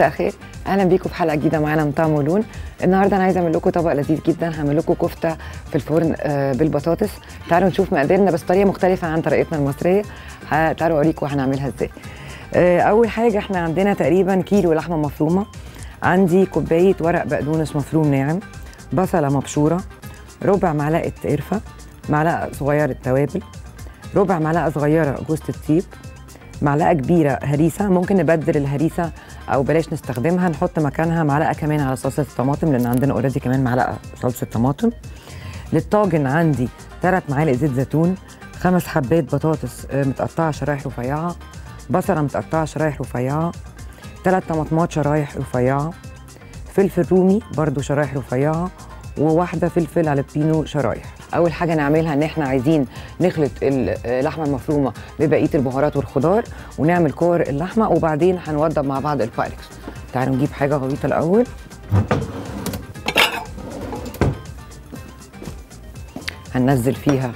مساء الخير اهلا بيكم في حلقه جديده معانا من طعم ولون النهارده انا عايزه اعمل لكم طبق لذيذ جدا هعمل لكم كفته في الفرن آه، بالبطاطس تعالوا نشوف مقاديرنا بس طريقه مختلفه عن طريقتنا المصريه ه- تعالوا اوريكم هنعملها ازاي آه، اول حاجه احنا عندنا تقريبا كيلو لحمه مفرومه عندي كوبايه ورق بقدونس مفروم ناعم بصله مبشوره ربع معلقه قرفه معلقه صغيره توابل ربع معلقه صغيره جوز الطيب معلقه كبيره هريسه ممكن نبدل الهريسه او بلاش نستخدمها نحط مكانها معلقه كمان على صلصه الطماطم لان عندنا اوريدي كمان معلقه صلصه طماطم للطاجن عندي ثلاث معالق زيت زيتون خمس حبات بطاطس آه، متقطعه شرايح رفيعه بصله متقطعه شرايح رفيعه ثلاث طماطمات شرايح رفيعه فلفل رومي برضو شرايح رفيعه وواحده فلفل البينو شرايح اول حاجه نعملها ان احنا عايزين نخلط اللحمه المفرومه ببقيه البهارات والخضار ونعمل كور اللحمه وبعدين هنوضب مع بعض البايركس تعالوا نجيب حاجه غويطه الاول هننزل فيها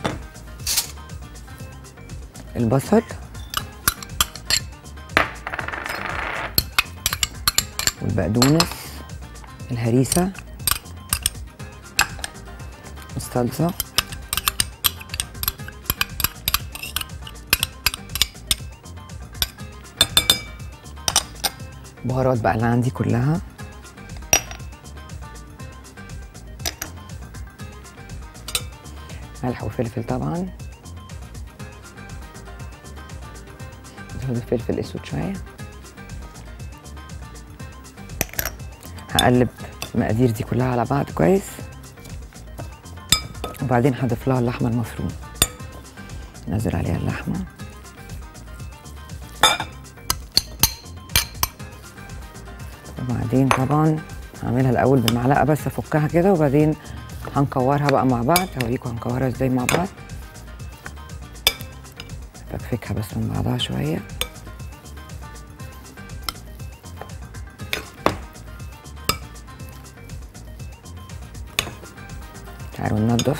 البصل والبقدونس الهريسه الصلصه بهارات بقى اللي عندي كلها ملح وفلفل طبعا نزود الفلفل الاسود شويه هقلب المقادير دي كلها على بعض كويس وبعدين هضيف لها اللحمه المفرومه نزل عليها اللحمه وبعدين طبعا هعملها الاول بمعلقه بس افكها كده وبعدين هنكورها بقى مع بعض هوريكم هنكورها ازاي مع بعض بفكها بس من بعضها شويه تعالوا ننضف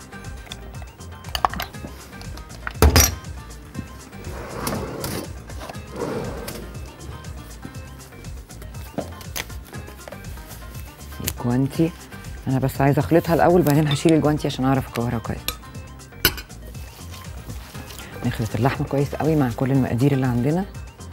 الجوانتي انا بس عايزه اخلطها الاول بعدين هشيل الجوانتي عشان اعرف اكورها كويس نخلط اللحمه كويس قوي مع كل المقادير اللي عندنا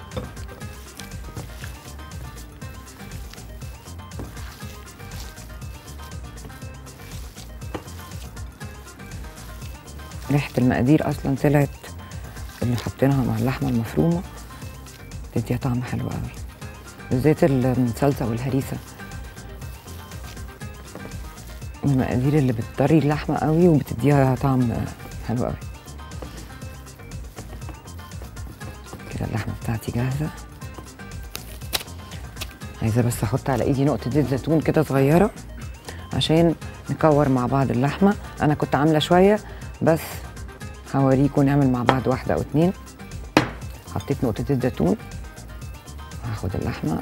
ريحه المقادير اصلا طلعت اللي حاطينها مع اللحمه المفرومه تديها طعم حلو قوي بالذات الصلصه والهريسه من المقادير اللي بتطري اللحمه قوي وبتديها طعم حلو قوي كده اللحمه بتاعتي جاهزه عايزه بس احط على ايدي نقطه زيت زيتون كده صغيره عشان نكور مع بعض اللحمه انا كنت عامله شويه بس هوريكم نعمل مع بعض واحده او اتنين حطيت نقطه زيت زيتون هاخد اللحمه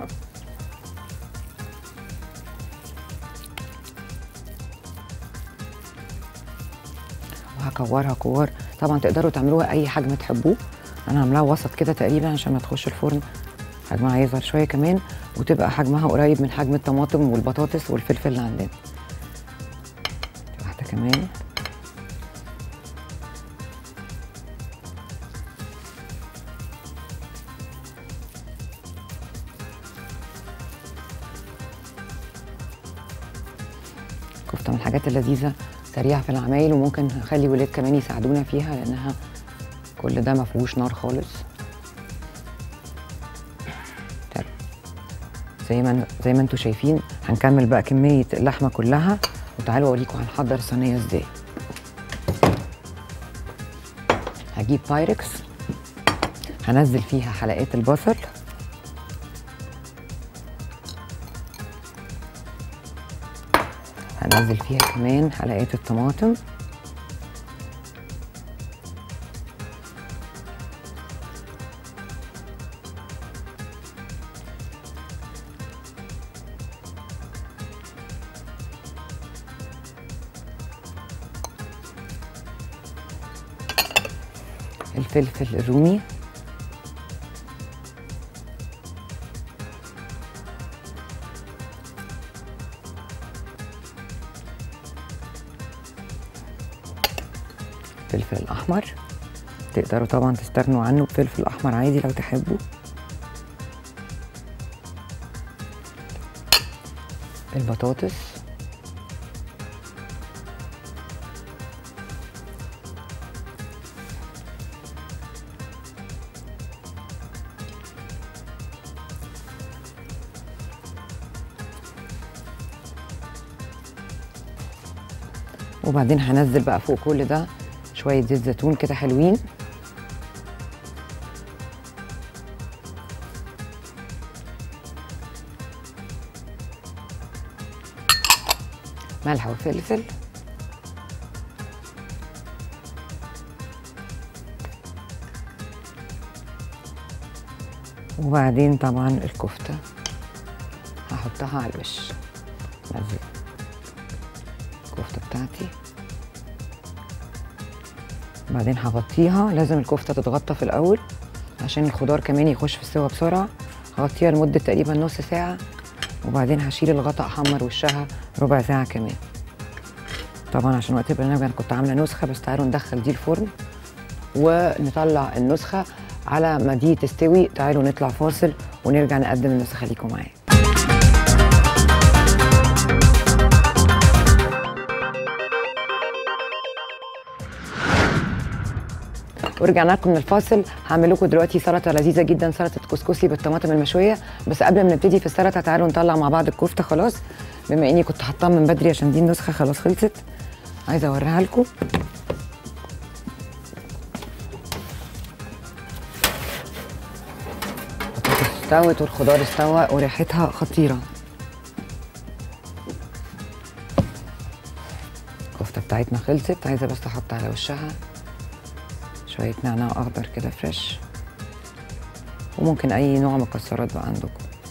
وهكورها كور طبعا تقدروا تعملوها اي حجم تحبوه انا عاملاها وسط كده تقريبا عشان ما تخش الفرن حجمها يظهر شويه كمان وتبقى حجمها قريب من حجم الطماطم والبطاطس والفلفل اللي عندنا واحده كمان كفته من الحاجات اللذيذه سريعه في العمايل وممكن نخلي ولاد كمان يساعدونا فيها لانها كل ده ما فيهوش نار خالص طيب. زي ما زي ما انتم شايفين هنكمل بقى كميه اللحمه كلها وتعالوا اوريكم هنحضر الصينيه ازاي هجيب بايركس هنزل فيها حلقات البصل هنزل فيها كمان حلقات الطماطم الفلفل الرومي الفلفل الاحمر تقدروا طبعا تستغنوا عنه بفلفل احمر عادي لو تحبوا البطاطس وبعدين هنزل بقى فوق كل ده شويه زيت زيتون كده حلوين ملح وفلفل وبعدين طبعا الكفته هحطها على الوش نزل الكفته بتاعتي بعدين هغطيها لازم الكفته تتغطى في الاول عشان الخضار كمان يخش في السوا بسرعه هغطيها لمده تقريبا نص ساعه وبعدين هشيل الغطا احمر وشها ربع ساعه كمان طبعا عشان وقت البرنامج انا كنت عامله نسخه بس تعالوا ندخل دي الفرن ونطلع النسخه على ما دي تستوي تعالوا نطلع فاصل ونرجع نقدم النسخه ليكم معايا ورجعنا لكم من الفاصل هعمل لكم دلوقتي سلطه لذيذه جدا سلطه كسكسي بالطماطم المشويه بس قبل ما نبتدي في السلطه تعالوا نطلع مع بعض الكفته خلاص بما اني كنت حطاها من بدري عشان دي النسخه خلاص خلصت عايزه اوريها لكم استوت والخضار استوى وريحتها خطيره الكفته بتاعتنا خلصت عايزه بس احط على وشها شويه نعناع اخضر كده فريش وممكن اي نوع مكسرات بقى عندكم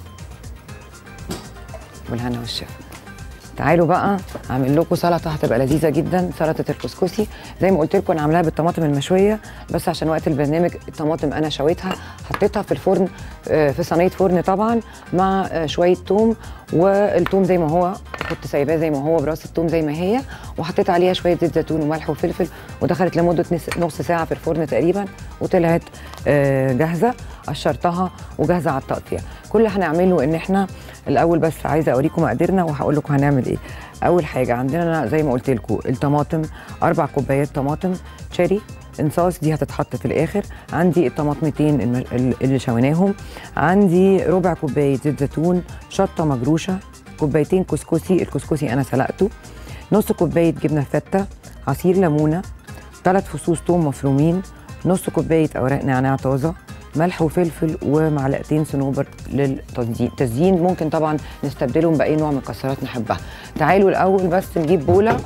والهنا والشفا تعالوا بقى اعمل لكم سلطه هتبقى لذيذه جدا سلطه الكسكسي زي ما قلت لكم انا عاملاها بالطماطم المشويه بس عشان وقت البرنامج الطماطم انا شويتها حطيتها في الفرن آه، في صينيه فرن طبعا مع آه، شويه توم والثوم زي ما هو كنت سايباه زي ما هو براس الثوم زي ما هي وحطيت عليها شويه زيت زيتون وملح وفلفل ودخلت لمده نص- نص ساعه في الفرن تقريبا وطلعت آه، جاهزه قشرتها وجاهزه على التقطيع كل اللي هنعمله ان احنا الاول بس عايزه اوريكم مقاديرنا وهقول لكم هنعمل ايه اول حاجه عندنا زي ما قلت لكم الطماطم اربع كوبايات طماطم تشيري انصاص دي هتتحط في الاخر عندي الطماطمتين الم- ال- اللي شويناهم عندي ربع كوبايه زيت زيتون شطه مجروشه كوبايتين كسكسي الكسكسي انا سلقته نص كوبايه جبنه فته عصير ليمونه ثلاث فصوص ثوم مفرومين نص كوبايه اوراق نعناع طازه ملح وفلفل ومعلقتين صنوبر للتزيين تزيين ممكن طبعا نستبدلهم باي نوع مكسرات نحبها تعالوا الاول بس نجيب بوله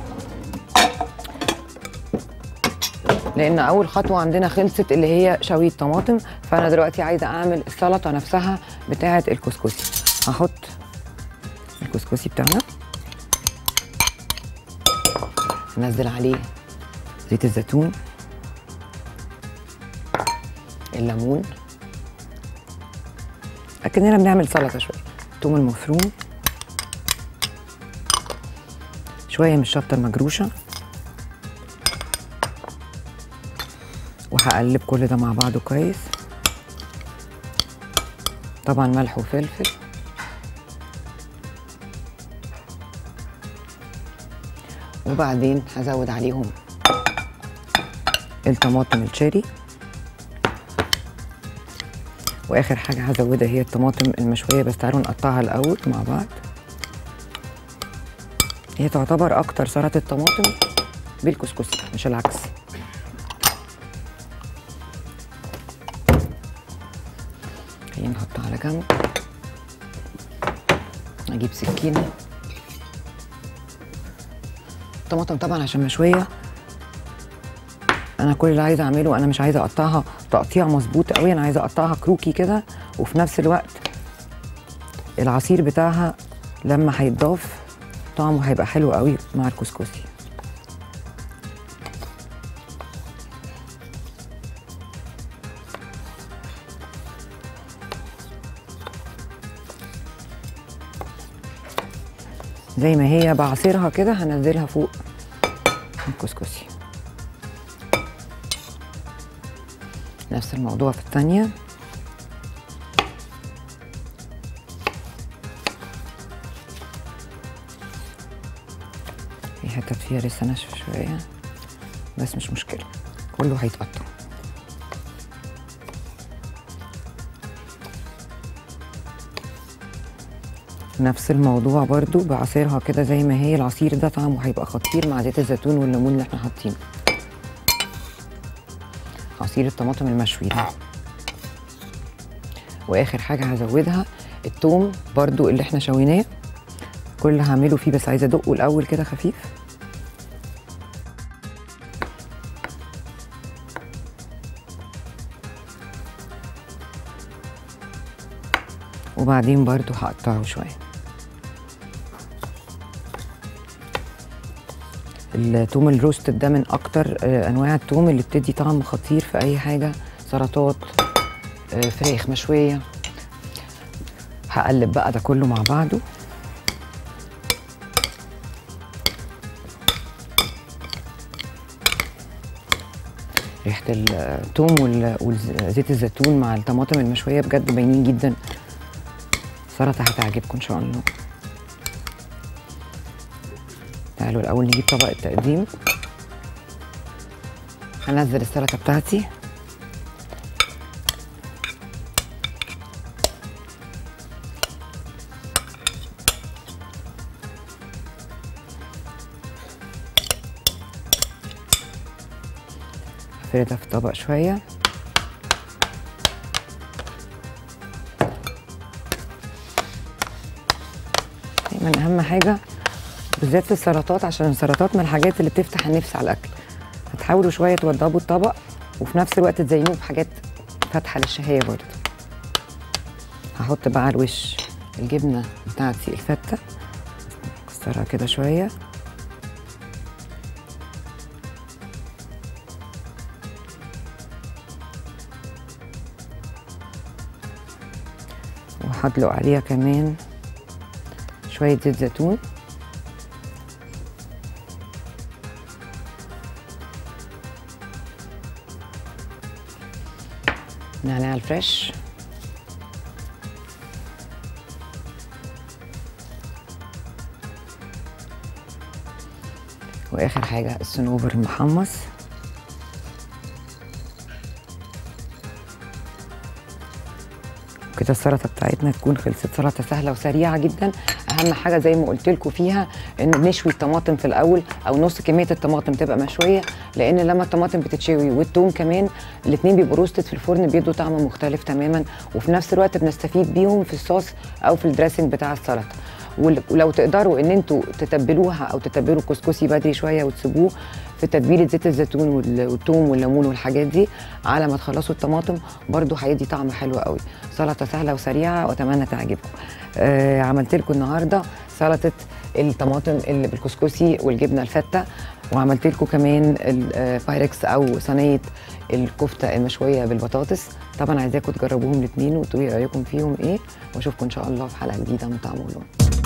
لان اول خطوه عندنا خلصت اللي هي شويه طماطم فانا دلوقتي عايزه اعمل السلطه نفسها بتاعه الكسكسي هحط الكسكسي بتاعنا ننزل عليه زيت الزيتون الليمون اكننا بنعمل سلطه شويه الثوم المفروم شويه من الشطه المجروشه وهقلب كل ده مع بعضه كويس طبعا ملح وفلفل وبعدين هزود عليهم الطماطم الشيري واخر حاجه هزودها هي الطماطم المشويه بس تعالوا نقطعها الاول مع بعض هي تعتبر اكتر سلطه طماطم بالكسكسي مش العكس خلينا نحطها على جنب اجيب سكينه الطماطم طبعا عشان مشويه انا كل اللي عايزه اعمله انا مش عايزه اقطعها تقطيع مظبوط قوي انا عايزه اقطعها كروكي كده وفي نفس الوقت العصير بتاعها لما هيتضاف طعمه هيبقى حلو قوي مع الكسكسي زي ما هي بعصرها كده هنزلها فوق الكسكسي نفس الموضوع في الثانيه في حتت فيها لسه ناشفه شويه بس مش مشكله كله هيتقطع نفس الموضوع برضو بعصيرها كده زي ما هي العصير ده طعمه هيبقى خطير مع زيت الزيتون والليمون اللي احنا حاطينه عصير الطماطم المشوي ده واخر حاجه هزودها التوم برضو اللي احنا شويناه كل اللي هعمله فيه بس عايزه ادقه الاول كده خفيف وبعدين برضو هقطعه شويه التوم الروستد ده من اكتر آه، انواع التوم اللي بتدي طعم خطير في اي حاجه سلطات آه، فراخ مشويه هقلب بقى ده كله مع بعضه ريحه التوم وال- وزيت الزيتون مع الطماطم المشويه بجد باينين جدا سلطه هتعجبكم ان شاء الله تعالوا الاول نجيب طبق التقديم هنزل السلطه بتاعتي هفردها في طبق شويه دايما اهم حاجه بالذات في السلطات عشان السلطات من الحاجات اللي بتفتح النفس على الاكل هتحاولوا شويه توضبوا الطبق وفي نفس الوقت تزينوه بحاجات فاتحه للشهيه برضه هحط بقى على الوش الجبنه بتاعتي الفته اكسرها كده شويه وهدلق عليها كمان شويه زيت زيتون نعناع الفريش واخر حاجه الصنوبر المحمص كده السلطه بتاعتنا تكون خلصت سلطه سهله وسريعه جدا اهم حاجه زي ما قلت لكم فيها ان نشوي الطماطم في الاول او نص كميه الطماطم تبقى مشويه لان لما الطماطم بتتشوي والثوم كمان الاثنين بيبقوا روستد في الفرن بيدوا طعم مختلف تماما وفي نفس الوقت بنستفيد بيهم في الصوص او في الدريسنج بتاع السلطه ول- ولو تقدروا ان انتوا تتبلوها او تتبلوا الكسكسي بدري شويه وتسيبوه في تتبيله زيت الزيتون وال- والثوم والليمون والحاجات دي على ما تخلصوا الطماطم برضو هيدي طعم حلو قوي سلطه سهله وسريعه واتمنى تعجبكم آه عملت لكم النهارده سلطه الطماطم اللي بالكسكسي والجبنه الفته وعملت لكم كمان البايركس او صينيه الكفته المشويه بالبطاطس طبعا عايزاكم تجربوهم الاثنين وتقولوا رايكم فيهم ايه واشوفكم ان شاء الله في حلقه جديده من طعم ولون